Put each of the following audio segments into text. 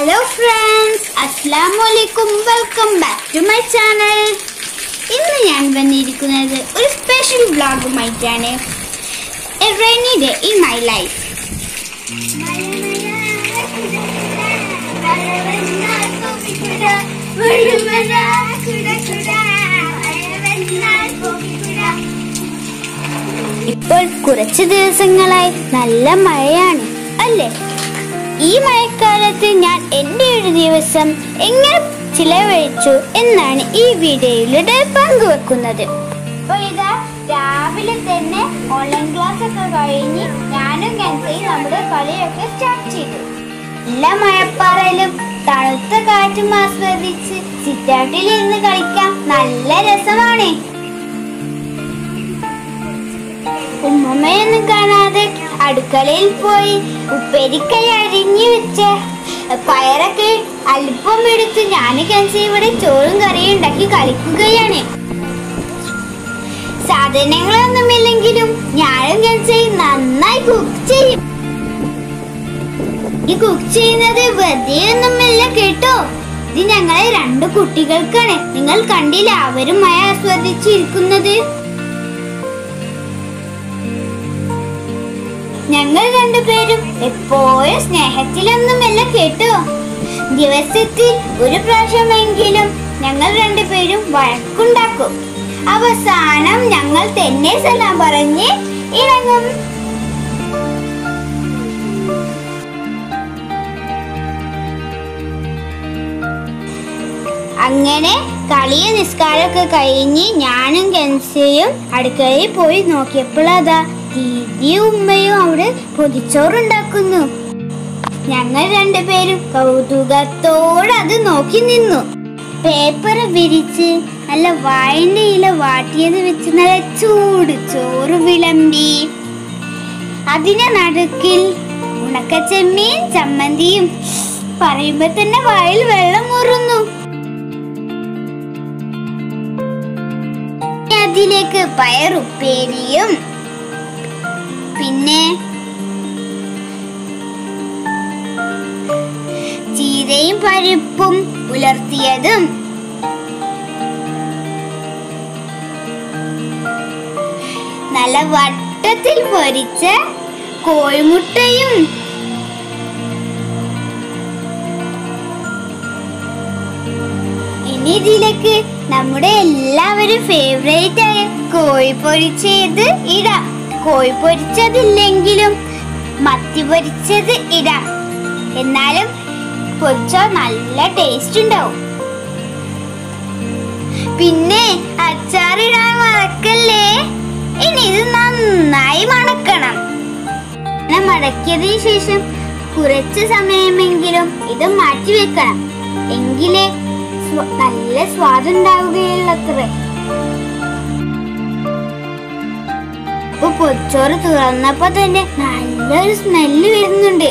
hello friends അസ്സാം വലൈക്കും welcome back to my channel ഇന്ന് ഞാൻ വന്നിരിക്കുന്നത് ഒരു സ്പെഷ്യൽ വ്ളോഗുമായിട്ടാണ് a rainy day in my life ഇപ്പോൾ കുറച്ച് ദിവസങ്ങളായി നല്ല മഴയാണ് അല്ലേ ഈ മഴക്കാലത്ത് ഞാൻ എൻ്റെ ഒരു ദിവസം എങ്ങനെ ചിലവഴിച്ചു എന്നാണ് ഈ വീഡിയോയിലൂടെ പങ്കുവെക്കുന്നത് അപ്പൊ ഇതാ രാവിലെ തന്നെ ഓൺലൈൻ ക്ലാസ് ഒക്കെ കഴിഞ്ഞ് ഞാനും കെൻസയും നമ്മുടെ കളിയൊക്കെ സ്റ്റാർട്ട് ചെയ്തു എല്ലാ മഴപ്പാറയിലും തണുത്ത കാറ്റും ആസ്വദിച്ച് സിറ്റാട്ടിൽ ഇരുന്ന് കളിക്കാൻ നല്ല രസമാണ് ഉമ്മമ്മയൊന്നും കാണാതെ അടുക്കളയിൽ പോയി ഉപ്പേരിക്കൈ അരിഞ്ഞു വെച്ച പയറൊക്കെ അല്പം എടുത്ത് ഞാൻ കെൻസി ഇവിടെ ചോറും കറിയും ഉണ്ടാക്കി കളിക്കുകയാണ് സാധനങ്ങളൊന്നുമില്ലെങ്കിലും ഞാനും കെൻസയും നന്നായി കുക്ക് ചെയ്യും ഈ കുക്ക് ചെയ്യുന്നത് വെറുതെ ഒന്നുമില്ല കേട്ടോ ഇത് ഞങ്ങളെ രണ്ട് കുട്ടികൾക്കാണ് നിങ്ങൾ കണ്ടില്ല അവരും മഴ ആസ്വദിച്ചിരിക്കുന്നത് ഞങ്ങൾ രണ്ടുപേരും എപ്പോഴും സ്നേഹത്തിലൊന്നുമല്ല കേട്ടോ ദിവസത്തിൽ ഒരു പ്രാവശ്യമെങ്കിലും ഞങ്ങൾ രണ്ടുപേരും വഴക്കുണ്ടാക്കും അവസാനം ഞങ്ങൾ തന്നെ സലാം പറഞ്ഞ് ഇറങ്ങും അങ്ങനെ കളിയും നിസ്കാരമൊക്കെ കഴിഞ്ഞ് ഞാനും കെൻസയും അടുക്കളയിൽ പോയി നോക്കിയപ്പോൾ അതാ ദീദിയും ഉമ്മയും അവിടെ പൊതിച്ചോറുണ്ടാക്കുന്നു ഞങ്ങൾ രണ്ടുപേരും കൗതുകത്തോടെ അത് നോക്കി നിന്നു പേപ്പർ വിരിച്ച് നല്ല വായന്റെ ഇല വാട്ടിയത് വെച്ച് നല്ല ചൂട് ചോറ് വിളമ്പി അതിനെ നടുക്കിൽ ഉണക്കച്ചെമ്മീൻ ചമ്മന്തിയും പറയുമ്പോ തന്നെ വായിൽ വെള്ളം മുറുന്നു അതിലേക്ക് പയറുപ്പേരിയും പിന്നെ ചീരയും പരിപ്പും ഉലർത്തിയതും നല്ല വട്ടത്തിൽ പൊരിച്ച കോഴിമുട്ടയും ഇനി ഇതിലേക്ക് നമ്മുടെ എല്ലാവരും ഫേവറേറ്റ് ആയ കോഴി പൊരിച്ചത് ഇടാം കോഴി പൊരിച്ചതില്ലെങ്കിലും മത്തി പൊരിച്ചത് ഇടാം എന്നാലും പൊരിച്ചോ നല്ല ടേസ്റ്റ് ഉണ്ടാവും പിന്നെ അച്ചാറിടാൻ മറക്കല്ലേ ഇനി ഇത് നന്നായി മണക്കണം ഇങ്ങനെ മടക്കിയതിനു ശേഷം കുറച്ച് സമയമെങ്കിലും ഇത് മാറ്റി വെക്കണം എങ്കിലേ സ്വ- നല്ല സ്വാദുണ്ടാവുകയുള്ളത്രേ ഇപ്പൊ പൊച്ചോറ് തുറന്നപ്പോ തന്നെ നല്ലൊരു സ്മെല്ല് വരുന്നുണ്ട്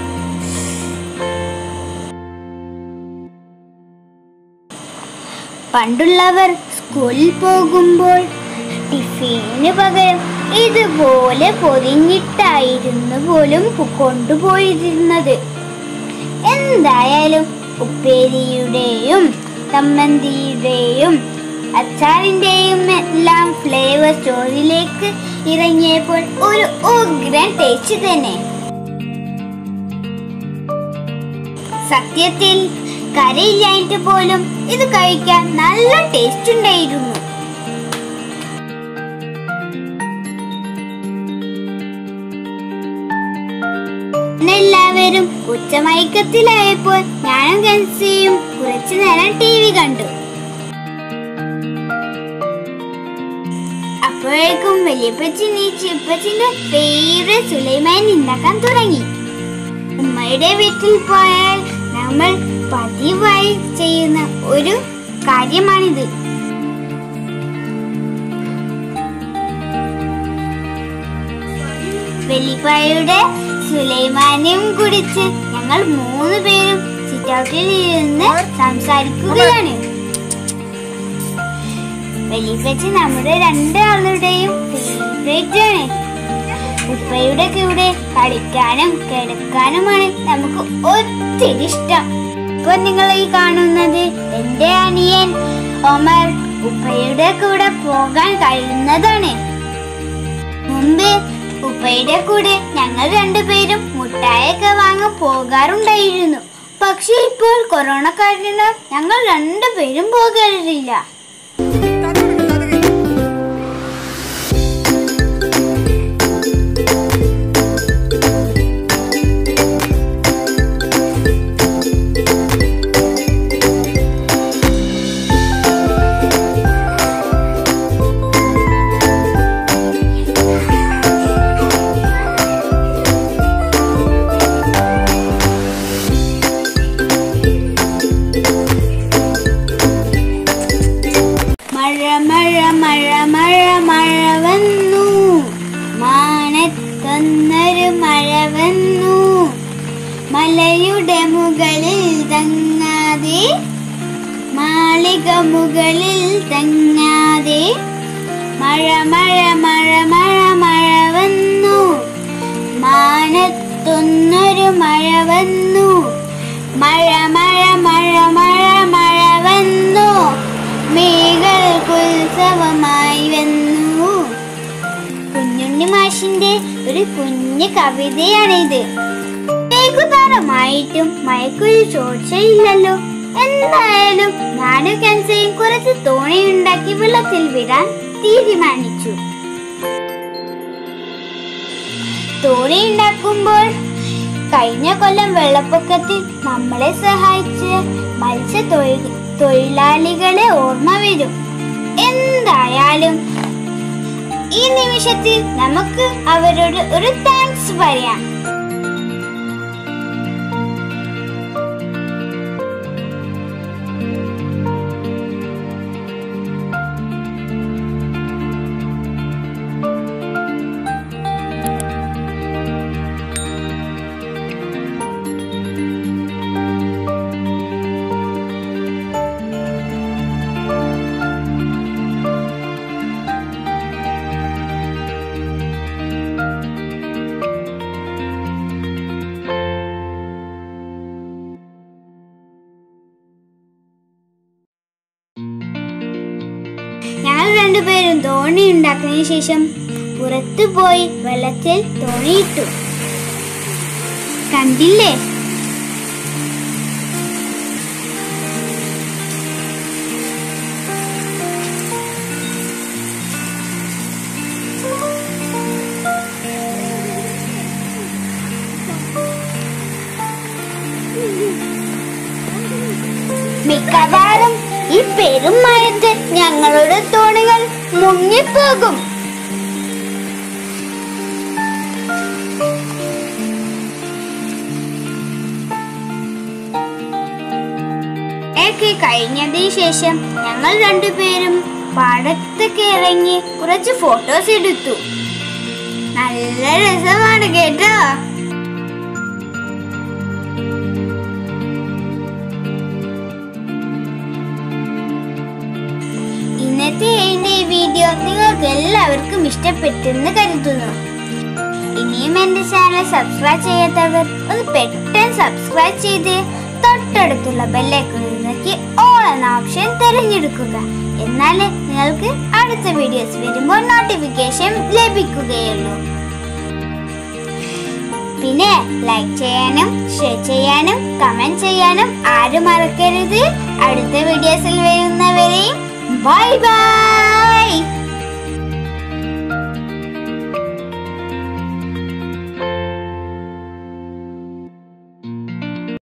പണ്ടുള്ളവർ സ്കൂളിൽ പോകുമ്പോൾ ടിഫിന് പകരം ഇതുപോലെ പൊതിഞ്ഞിട്ടായിരുന്നു പോലും കൊണ്ടുപോയിരുന്നത് എന്തായാലും ഉപ്പേരിയുടെയും ചമ്മന്തിയുടെയും അച്ചാറിന്റെയും എല്ലാം ഫ്ലേവർ സ്റ്റോറിലേക്ക് ഇറങ്ങിയപ്പോൾ ഒരു ഉഗ്രൻ ടേസ്റ്റ് തന്നെ സത്യത്തിൽ കറിയില്ലായിട്ട് പോലും ഇത് കഴിക്കാൻ നല്ല ടേസ്റ്റ് ഉണ്ടായിരുന്നു എല്ലാവരും ഉച്ചമയക്കത്തിലായപ്പോൾ ഞാനും കൻസിയും കുറച്ചു നേരം ടി വി കണ്ടു അപ്പോഴേക്കും വലിയപ്പച്ചി നീച്ച് ഇപ്പച്ചിന്റെ ഫേവറേറ്റ് സുലൈമാൻ ഉണ്ടാക്കാൻ തുടങ്ങി ഉമ്മയുടെ വീട്ടിൽ പോയാൽ നമ്മൾ പതിവായി ചെയ്യുന്ന ഒരു കാര്യമാണിത് വെള്ളിപ്പായുടെ സുലൈമാനെയും കുടിച്ച് ഞങ്ങൾ മൂന്ന് പേരും സിറ്റൗട്ടിൽ ഇരുന്ന് സംസാരിക്കുകയാണ് വെള്ളിപ്പച്ചി നമ്മുടെ രണ്ടാളുടെയും ഫേവറേറ്റ് ആണ് ഉപ്പയുടെ കൂടെ കളിക്കാനും കിടക്കാനുമാണ് നമുക്ക് ഒത്തിരി ഇഷ്ടം ഇപ്പൊ നിങ്ങൾ ഈ കാണുന്നത് എന്റെ അനിയൻ ഒമർ ഉപ്പയുടെ കൂടെ പോകാൻ കഴിയുന്നതാണ് മുമ്പ് ഉപ്പയുടെ കൂടെ ഞങ്ങൾ രണ്ടുപേരും മുട്ടായൊക്കെ വാങ്ങാൻ പോകാറുണ്ടായിരുന്നു പക്ഷെ ഇപ്പോൾ കൊറോണ കാരണം ഞങ്ങൾ രണ്ടുപേരും പോകാറില്ല മഴ മഴ മഴ മഴ മഴ വന്നു മാനത്തൊന്നൊരു മഴ വന്നു മലയുടെ മുകളിൽ തങ്ങാതെ മാളിക മുകളിൽ തങ്ങാതെ മഴ മഴ മഴ മഴ മഴ വന്നു മാനത്തൊന്നൊരു മഴ വന്നു മഴ മഴ മഴ മഴ മഴ വന്നു മേഘൽക്കുത്സവമായി വന്നു കുഞ്ഞുണ്ണി മാഷിന്റെ ഒരു കുഞ്ഞു കവിതയാണിത് വൈകുന്നേരമായിട്ടും മയക്കൊരു ചോർച്ചയില്ലല്ലോ എന്തായാലും ഞാനും കെൻസയും കുറച്ച് തോണിയുണ്ടാക്കി വെള്ളത്തിൽ വിടാൻ തീരുമാനിച്ചു തോണി ഉണ്ടാക്കുമ്പോൾ കഴിഞ്ഞ കൊല്ലം വെള്ളപ്പൊക്കത്തിൽ നമ്മളെ സഹായിച്ച മത്സ്യ തൊഴി- തൊഴിലാളികളെ ഓർമ്മ വരും എന്തായാലും ഈ നിമിഷത്തിൽ നമുക്ക് അവരോട് ഒരു താങ്ക്സ് പറയാം ഞങ്ങൾ രണ്ടുപേരും തോണി ഉണ്ടാക്കിയതിനു ശേഷം പുറത്തു പോയി വെള്ളത്തിൽ തോണിയിട്ടു കണ്ടില്ലേ മിക്കവാറും ഈ പെരും മഴത്ത് ഞങ്ങളുടെ തോണികൾ മുങ്ങിപ്പോകും ഒക്കെ കഴിഞ്ഞതിന് ശേഷം ഞങ്ങൾ രണ്ടുപേരും പാടത്തൊക്കെ ഇറങ്ങി കുറച്ച് ഫോട്ടോസ് എടുത്തു നല്ല രസമാണ് കേട്ടോ ഇന്നത്തെ എന്റെ ഈ വീഡിയോ നിങ്ങൾക്ക് എല്ലാവർക്കും ഇഷ്ടപ്പെട്ടെന്ന് കരുതുന്നു ഇനിയും എന്റെ ചാനൽ സബ്സ്ക്രൈബ് ചെയ്യാത്തവർ ഒന്ന് പെട്ടെന്ന് സബ്സ്ക്രൈബ് ചെയ്ത് തൊട്ടടുത്തുള്ള ബെല്ലൈക്കൺ നോക്കി ഓൾ എന്ന ഓപ്ഷൻ തിരഞ്ഞെടുക്കുക എന്നാലേ നിങ്ങൾക്ക് അടുത്ത വീഡിയോസ് വരുമ്പോൾ നോട്ടിഫിക്കേഷൻ ലഭിക്കുകയുള്ളൂ പിന്നെ ലൈക്ക് ചെയ്യാനും ഷെയർ ചെയ്യാനും കമന്റ് ചെയ്യാനും ആരും മറക്കരുത് അടുത്ത വീഡിയോസിൽ വരുന്നവരെയും ബൈ ബൈ